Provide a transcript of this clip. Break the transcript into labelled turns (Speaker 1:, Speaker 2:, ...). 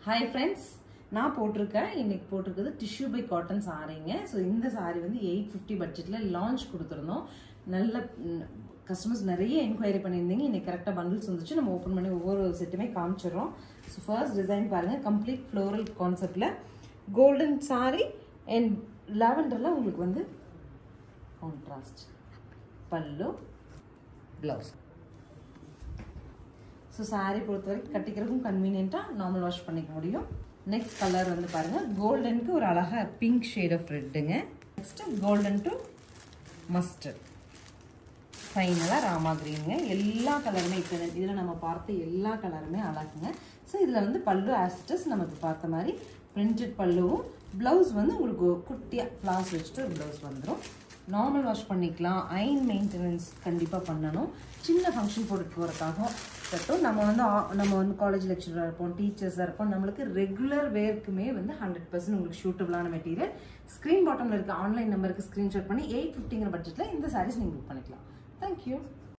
Speaker 1: hi friends நான் போட்டிருக்கேன் இன்னைக்கு போட்டிருக்கிறது டிஷ்யூ பை காட்டன் சாரீங்க ஸோ இந்த சாரி வந்து எயிட் ஃபிஃப்டி பட்ஜெட்டில் லான்ச் கொடுத்துருந்தோம் நல்ல கஸ்டமர்ஸ் நிறைய என்கொயரி பண்ணியிருந்தீங்க இன்னைக்கு கரெக்டாக பண்டில்ஸ் வந்துச்சு நம்ம ஓப்பன் பண்ணி ஒவ்வொரு செட்டுமே காமிச்சிடுறோம் ஸோ ஃபர்ஸ்ட் டிசைன் பாருங்கள் கம்ப்ளீட் ஃப்ளோரல் கான்செப்டில் கோல்டன் சாரி அண்ட் லாவெண்டரில் உங்களுக்கு வந்து கான்ட்ராஸ்ட் பல்லு ப்ளவுஸ் ஸோ சாரீ பொறுத்த வரைக்கும் கட்டிக்கிறதுக்கும் கன்வீனியண்ட்டாக நார்மல் வாஷ் பண்ணிக்க முடியும் நெக்ஸ்ட் கலர் வந்து பாருங்கள் கோல்டனுக்கு ஒரு அழகாக பிங்க் ஷேட் ஆஃப் ரெட்டுங்க நெக்ஸ்ட்டு கோல்டன் டு மஸ்டர்ட் ஃபைனலாக ராமா கிரீனுங்க எல்லா கலருமே இப்போ இதில் நம்ம பார்த்த எல்லா கலருமே அழகுங்க ஸோ இதில் வந்து பல்லு ஆஸ்டஸ் நமக்கு பார்த்த மாதிரி பிரிண்டட் பல்லுவும் ப்ளவுஸ் வந்து உங்களுக்கு குட்டியாக ஃப்ளாஸ் வச்சுட்டு ஒரு ப்ளவுஸ் வந்துடும் நார்மல் வாஷ் பண்ணிக்கலாம் ஐன் மெயின்டெனன்ஸ் கண்டிப்பாக பண்ணணும் சின்ன ஃபங்க்ஷன் போட்டுட்டு போகிறதுக்காக கட்டும் நம்ம வந்து நம்ம வந்து காலேஜ் லெக்சராக இருப்போம் டீச்சர்ஸாக இருப்போம் நம்மளுக்கு ரெகுலர் வேர்க்குமே வந்து ஹண்ட்ரட் பர்சன்ட் உங்களுக்கு ஷூட்டபிளான மெட்டீரியல் ஸ்க்ரீன் பாட்டமில் இருக்க ஆன்லைன் நம்பருக்கு ஸ்க்ரீன்ஷாட் பண்ணி எயிட் ஃபிஃப்டிங்கிற பட்ஜெட்டில் இந்த சாரீஸ் நீங்கள் புக் பண்ணிக்கலாம் தேங்க்யூ